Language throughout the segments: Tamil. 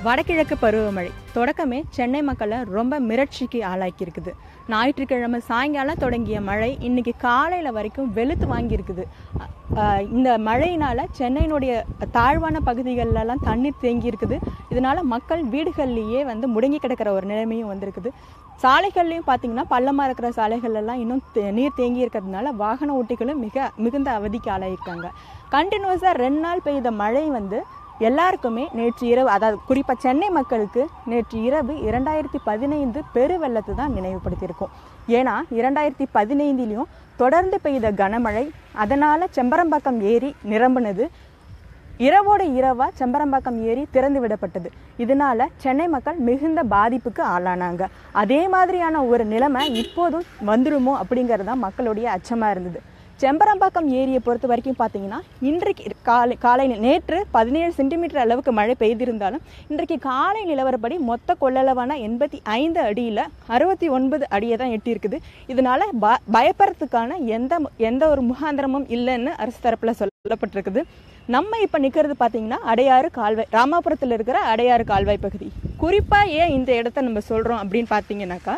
வடகிழக்கு பருவமழை தொடக்கமே சென்னை மக்களை ரொம்ப மிரட்சிக்கு ஆளாக்கி இருக்குது ஞாயிற்றுக்கிழமை சாயங்காலம் தொடங்கிய மழை இன்னைக்கு காலையில் வரைக்கும் வெளுத்து வாங்கியிருக்குது அ- அஹ் இந்த மழையினால சென்னையினுடைய தாழ்வான பகுதிகளெல்லாம் தண்ணீர் தேங்கி இருக்குது இதனால மக்கள் வீடுகள்லேயே வந்து முடங்கி கிடக்கிற ஒரு நிலைமையும் வந்திருக்குது சாலைகள்லையும் பார்த்தீங்கன்னா பள்ளமாக இருக்கிற சாலைகள் எல்லாம் இன்னும் தே- நீர் தேங்கி இருக்கிறதுனால வாகன ஓட்டிகளும் மிக மிகுந்த அவதிக்கு ஆளாயிருக்காங்க கண்டினியூஸாக ரெண்டு நாள் பெய்த மழை வந்து எல்லாருக்குமே நேற்று இரவு அதாவது குறிப்பாக சென்னை மக்களுக்கு நேற்று இரவு இரண்டாயிரத்தி பதினைந்து பெருவெள்ளத்தை தான் நினைவுபடுத்தியிருக்கோம் ஏன்னா இரண்டாயிரத்தி பதினைந்திலையும் தொடர்ந்து பெய்த கனமழை அதனால் செம்பரம்பாக்கம் ஏரி நிரம்பினது இரவோட இரவா செம்பரம்பாக்கம் ஏரி திறந்து விடப்பட்டது இதனால சென்னை மக்கள் மிகுந்த பாதிப்புக்கு ஆளானாங்க அதே மாதிரியான ஒரு நிலைமை இப்போதும் வந்துருமோ அப்படிங்கிறது தான் மக்களுடைய அச்சமா இருந்தது செம்பரம்பாக்கம் ஏரியை பொறுத்த வரைக்கும் பார்த்தீங்கன்னா இன்றைக்கு காலை காலை நேற்று பதினேழு சென்டிமீட்டர் அளவுக்கு மழை பெய்திருந்தாலும் இன்றைக்கு காலை நிலவரப்படி மொத்த கொள்ளளவான எண்பத்தி ஐந்து அடியில் அறுபத்தி ஒன்பது அடியை தான் எட்டியிருக்குது இதனால ப பயப்படுறதுக்கான எந்த எந்த ஒரு முகாந்திரமும் இல்லைன்னு அரசு தரப்பில் சொல்லப்பட்டிருக்குது நம்ம இப்போ நிற்கிறது பார்த்தீங்கன்னா அடையாறு கால்வாய் ராமாபுரத்தில் இருக்கிற அடையாறு கால்வாய் பகுதி குறிப்பாக ஏன் இந்த இடத்த நம்ம சொல்கிறோம் அப்படின்னு பார்த்தீங்கன்னாக்கா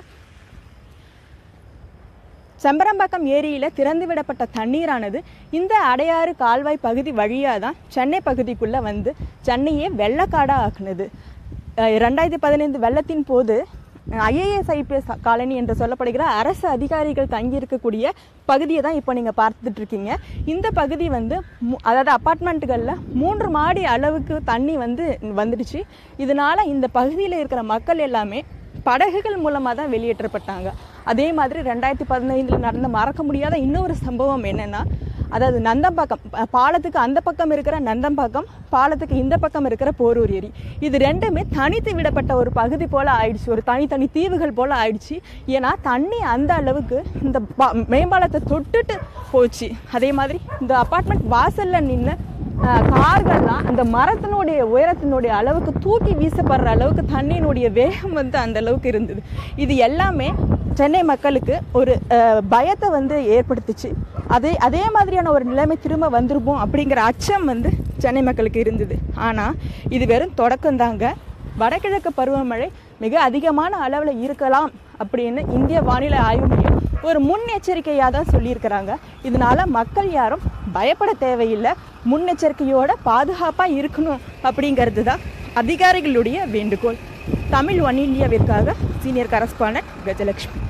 செம்பரம்பாக்கம் ஏரியில் திறந்து விடப்பட்ட தண்ணீரானது இந்த அடையாறு கால்வாய் பகுதி வழியாக தான் சென்னை பகுதிக்குள்ளே வந்து சென்னையே வெள்ளக்காடாக ஆக்குனது அஹ் ரெண்டாயிரத்தி பதினைந்து வெள்ளத்தின் போது ஐஏஎஸ் ஐபிஎஸ் காலனி என்று சொல்லப்படுகிற அரசு அதிகாரிகள் தங்கியிருக்கக்கூடிய பகுதியை தான் இப்போ நீங்கள் பார்த்துட்டு இருக்கீங்க இந்த பகுதி வந்து மு- அதாவது அப்பார்ட்மெண்ட்டுகளில் மூன்று மாடி அளவுக்கு தண்ணி வந்து வந்துடுச்சு இதனால இந்த பகுதியில் இருக்கிற மக்கள் எல்லாமே படகுகள் மூலமாக தான் வெளியேற்றப்பட்டாங்க அதே மாதிரி ரெண்டாயிரத்தி பதினைந்தில் நடந்த மறக்க முடியாத இன்னொரு சம்பவம் என்னன்னா அதாவது நந்தம்பாக்கம் ப- பாலத்துக்கு அந்த பக்கம் இருக்கிற நந்தம்பாக்கம் பாலத்துக்கு இந்த பக்கம் இருக்கிற போரூர் ஏரி இது ரெண்டுமே தனித்து விடப்பட்ட ஒரு பகுதி போல ஆயிடுச்சு ஒரு தனித்தனி தீவுகள் போல ஆயிடுச்சு ஏன்னா தண்ணி அந்த அளவுக்கு இந்த பா- மேம்பாலத்தை தொட்டுட்டு போச்சு அதே மாதிரி இந்த அப்பார்ட்மெண்ட் வாசல்ல நின்று கார்கள்லாம் அந்த மரத்தினுடைய உயரத்தினுடைய அளவுக்கு தூக்கி வீசப்படுற அளவுக்கு தண்ணியினுடைய வேகம் வந்து அந்த அளவுக்கு இருந்தது இது எல்லாமே சென்னை மக்களுக்கு ஒரு அஹ், பயத்தை வந்து ஏற்படுத்துச்சு அதே அதே மாதிரியான ஒரு நிலைமை திரும்ப வந்துருமோ அப்படிங்கிற அச்சம் வந்து சென்னை மக்களுக்கு இருந்தது ஆனால் இது வெறும் தொடக்கம்தாங்க வடகிழக்கு பருவமழை மிக அதிகமான அளவில் இருக்கலாம் அப்படின்னு இந்திய வானிலை ஆய்வு மையம் ஒரு முன்னெச்சரிக்கையாக தான் சொல்லியிருக்கிறாங்க இதனால மக்கள் யாரும் பயப்பட தேவையில்லை முன்னெச்சரிக்கையோட பாதுகாப்பாக இருக்கணும் அப்படிங்கிறது தான் அதிகாரிகளுடைய வேண்டுகோள் தமிழ் ஒன் இந்தியாவிற்காக சீனியர் கரஸ்பாண்டன்ட் கஜலட்சுமி